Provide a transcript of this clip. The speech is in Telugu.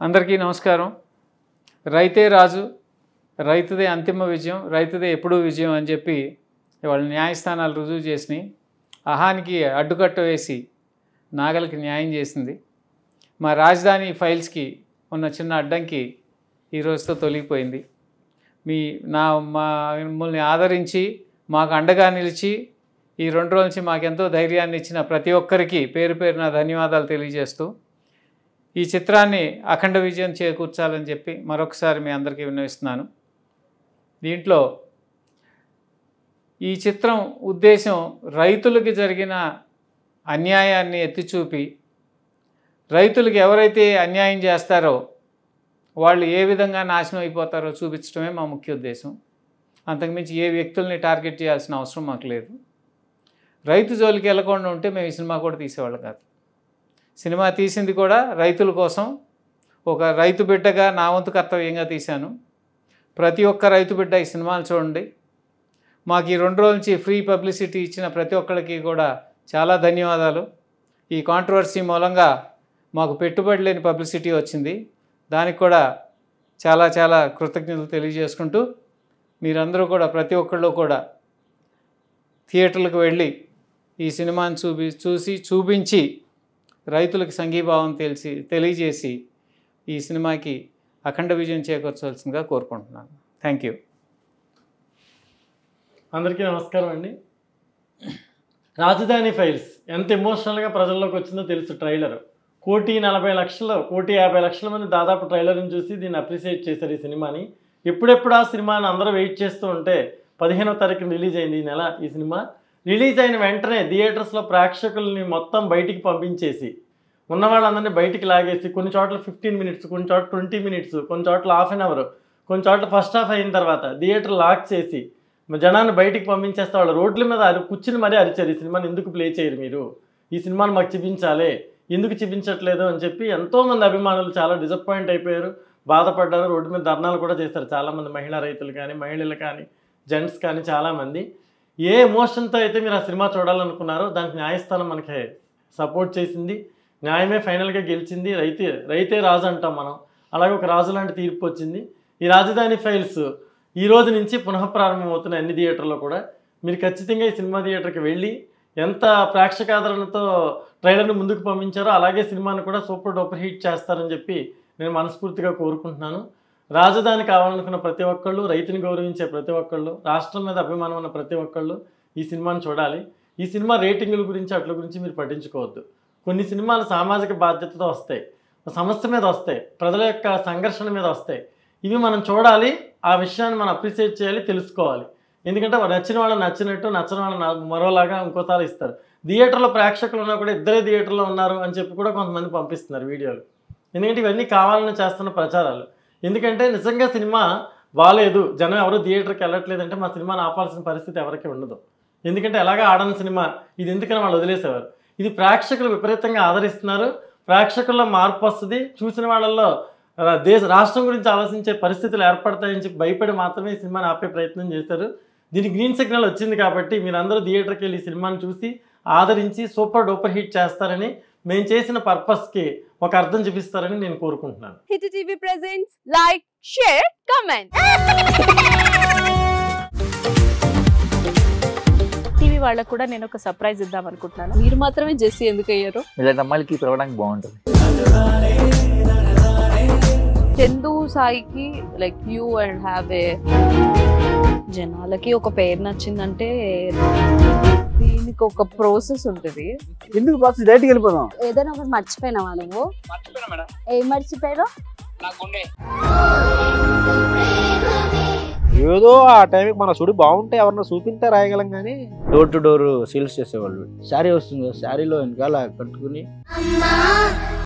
అందరికీ నమస్కారం రైతే రాజు రైతుదే అంతిమ విజయం రైతుదే ఎప్పుడూ విజయం అని చెప్పి వాళ్ళ న్యాయస్థానాలు రుజువు చేసినాయి అహానికి అడ్డుకట్ట వేసి నాగలికి న్యాయం చేసింది మా రాజధాని ఫైల్స్కి ఉన్న చిన్న అడ్డంకి ఈ రోజుతో తొలగిపోయింది మీ నా మా మిమ్మల్ని ఆదరించి మాకు అండగా నిలిచి ఈ రెండు రోజుల నుంచి మాకెంతో ధైర్యాన్ని ఇచ్చిన ప్రతి ఒక్కరికి పేరు పేరున ధన్యవాదాలు తెలియజేస్తూ ఈ చిత్రాన్ని అఖండ విజయం చేకూర్చాలని చెప్పి మరొకసారి మీ అందరికీ విన్నవిస్తున్నాను దీంట్లో ఈ చిత్రం ఉద్దేశం రైతులకి జరిగిన అన్యాయాన్ని ఎత్తిచూపి రైతులకు ఎవరైతే అన్యాయం చేస్తారో వాళ్ళు ఏ విధంగా నాశనం అయిపోతారో చూపించడమే మా ముఖ్య ఉద్దేశం అంతకుమించి ఏ వ్యక్తుల్ని టార్గెట్ చేయాల్సిన అవసరం మాకు లేదు రైతు జోలికి వెళ్ళకుండా ఉంటే మేము ఈ సినిమా కూడా తీసేవాళ్ళం కాదు సినిమా తీసింది కూడా రైతుల కోసం ఒక రైతు బిడ్డగా నా వంతు కర్తవ్యంగా తీశాను ప్రతి ఒక్క రైతు బిడ్డ ఈ సినిమాలు చూడండి మాకు ఈ రెండు రోజుల నుంచి ఫ్రీ పబ్లిసిటీ ఇచ్చిన ప్రతి ఒక్కరికి కూడా చాలా ధన్యవాదాలు ఈ కాంట్రవర్సీ మూలంగా మాకు పెట్టుబడి లేని పబ్లిసిటీ వచ్చింది దానికి కూడా చాలా చాలా కృతజ్ఞతలు తెలియజేసుకుంటూ మీరందరూ కూడా ప్రతి ఒక్కళ్ళు కూడా థియేటర్లకు వెళ్ళి ఈ సినిమాని చూపి చూసి చూపించి రైతులకు సంఘీభావం తెలిసి తెలియజేసి ఈ సినిమాకి అఖండ విజయం చేకూర్చవలసిందిగా కోరుకుంటున్నాను థ్యాంక్ యూ అందరికీ నమస్కారం అండి రాజధాని ఫైల్స్ ఎంత ఎమోషనల్గా ప్రజల్లోకి వచ్చిందో తెలుసు ట్రైలర్ కోటి నలభై లక్షలు కోటి యాభై లక్షల మంది దాదాపు ట్రైలర్ని చూసి దీన్ని అప్రిషియేట్ చేశారు ఈ సినిమాని ఎప్పుడెప్పుడు ఆ సినిమాని అందరూ వెయిట్ చేస్తూ ఉంటే పదిహేనో తారీఖున రిలీజ్ అయింది ఈ నెల ఈ సినిమా రిలీజ్ అయిన వెంటనే థియేటర్స్లో ప్రేక్షకుల్ని మొత్తం బయటికి పంపించేసి ఉన్న వాళ్ళందరినీ బయటికి లాగేసి కొన్ని చోట్ల ఫిఫ్టీన్ మినిట్స్ కొన్ని చోట్ల ట్వంటీ మినిట్స్ కొన్ని చోట్ల హాఫ్ అన్ అవర్ కొన్ని చోట్ల ఫస్ట్ హాఫ్ అయిన తర్వాత థియేటర్ లాక్ చేసి జనాన్ని బయటికి పంపించేస్తే వాళ్ళు రోడ్ల మీద అరి కూర్చుని మరీ అరిచారు ఈ సినిమాని ఎందుకు ప్లే చేయరు మీరు ఈ సినిమాని మాకు చూపించాలి ఎందుకు చూపించట్లేదు అని చెప్పి ఎంతోమంది అభిమానులు చాలా డిసప్పాయింట్ అయిపోయారు బాధపడ్డారు రోడ్డు మీద ధర్నాలు కూడా చేస్తారు చాలామంది మహిళా రైతులు కానీ మహిళలు కానీ జెంట్స్ కానీ చాలామంది ఏ ఎమోషన్తో అయితే మీరు ఆ సినిమా చూడాలనుకున్నారో దానికి న్యాయస్థానం మనకి సపోర్ట్ చేసింది న్యాయమే ఫైనల్గా గెలిచింది రైతే రైతే రాజు అంటాం మనం అలాగే ఒక రాజు లాంటి తీర్పు వచ్చింది ఈ రాజధాని ఫైల్స్ ఈ రోజు నుంచి పునఃప్రారంభం అవుతున్న అన్ని థియేటర్లో కూడా మీరు ఖచ్చితంగా ఈ సినిమా థియేటర్కి వెళ్ళి ఎంత ప్రేక్షకాదరణతో ట్రైలర్ని ముందుకు పంపించారో అలాగే సినిమాని కూడా సూపర్ డూపర్ హిట్ చేస్తారని చెప్పి నేను మనస్ఫూర్తిగా కోరుకుంటున్నాను రాజధాని కావాలనుకున్న ప్రతి ఒక్కళ్ళు రైతుని గౌరవించే ప్రతి ఒక్కళ్ళు రాష్ట్రం మీద అభిమానం ఉన్న ప్రతి ఒక్కళ్ళు ఈ సినిమాని చూడాలి ఈ సినిమా రేటింగుల గురించి అట్ల గురించి మీరు పట్టించుకోవద్దు కొన్ని సినిమాలు సామాజిక బాధ్యతతో వస్తాయి సమస్య మీద వస్తాయి ప్రజల యొక్క సంఘర్షణ మీద వస్తాయి ఇవి మనం చూడాలి ఆ విషయాన్ని మనం అప్రిషియేట్ చేయాలి తెలుసుకోవాలి ఎందుకంటే నచ్చిన వాళ్ళు నచ్చినట్టు నచ్చని వాళ్ళు నా- మరోలాగా ఇంకోసారి ఇస్తారు థియేటర్లో ప్రేక్షకులు ఉన్నా కూడా ఇద్దరే థియేటర్లో ఉన్నారు అని చెప్పి కూడా కొంతమంది పంపిస్తున్నారు వీడియోలు ఎందుకంటే ఇవన్నీ కావాలని చేస్తున్న ప్రచారాలు ఎందుకంటే నిజంగా సినిమా బాగాలేదు జనం ఎవరు థియేటర్కి వెళ్ళట్లేదంటే మా సినిమాని ఆపాల్సిన పరిస్థితి ఎవరికి ఉండదు ఎందుకంటే ఎలాగా ఆడని సినిమా ఇది ఎందుకని వాళ్ళు వదిలేసేవారు ఇది ప్రేక్షకులు విపరీతంగా ఆదరిస్తున్నారు ప్రేక్షకుల్లో మార్పు వస్తుంది చూసిన వాళ్ళల్లో ఆ, దేశ రాష్ట్రం గురించి ఆలోచించే పరిస్థితులు ఏర్పడతాయని చెప్పి భయపడి మాత్రమే ఈ సినిమాని ఆపే ప్రయత్నం చేశారు దీనికి గ్రీన్ సిగ్నల్ వచ్చింది కాబట్టి మీరందరూ థియేటర్కి వెళ్ళి ఈ సినిమాని చూసి ఆదరించి సూపర్ డూపర్ హిట్ చేస్తారని మేము చేసిన పర్పస్కి ఒక అర్థం చూపిస్తారని నేను కోరుకుంటున్నాను hit TV presents like share comment TV వాళ్ళకు కూడా నేను ఒక సర్ప్రైజ్ ఇద్దాం అనుకుంటున్నాను మీరు మాత్రమే జెస్సీ ఎందుకు అయ్యారు ఇలాంటి అమ్మాయిలకి పిలవడానికి బాగుంటుంది చందు సాయికి like you and have a జనాలకి ఒక పేరు నచ్చిందంటే దీనికి ఒక ప్రాసెస్ ఉంటుంది ఎందుకు బాక్స్ డైరెక్ట్కి వెళ్ళిపోదాం ఏదైనా ఒకటి మర్చిపోయినావా నువ్వు ఏం మర్చిపోయావు ఏదో ఆ టైంకి మన సుడి బాగుంటే ఎవరన్నా చూపిస్తే రాయగలం కానీ డోర్ టు డోర్ సేల్స్ చేసేవాళ్ళు శారీ వస్తుంది శారీలో వెనకాల కట్టుకుని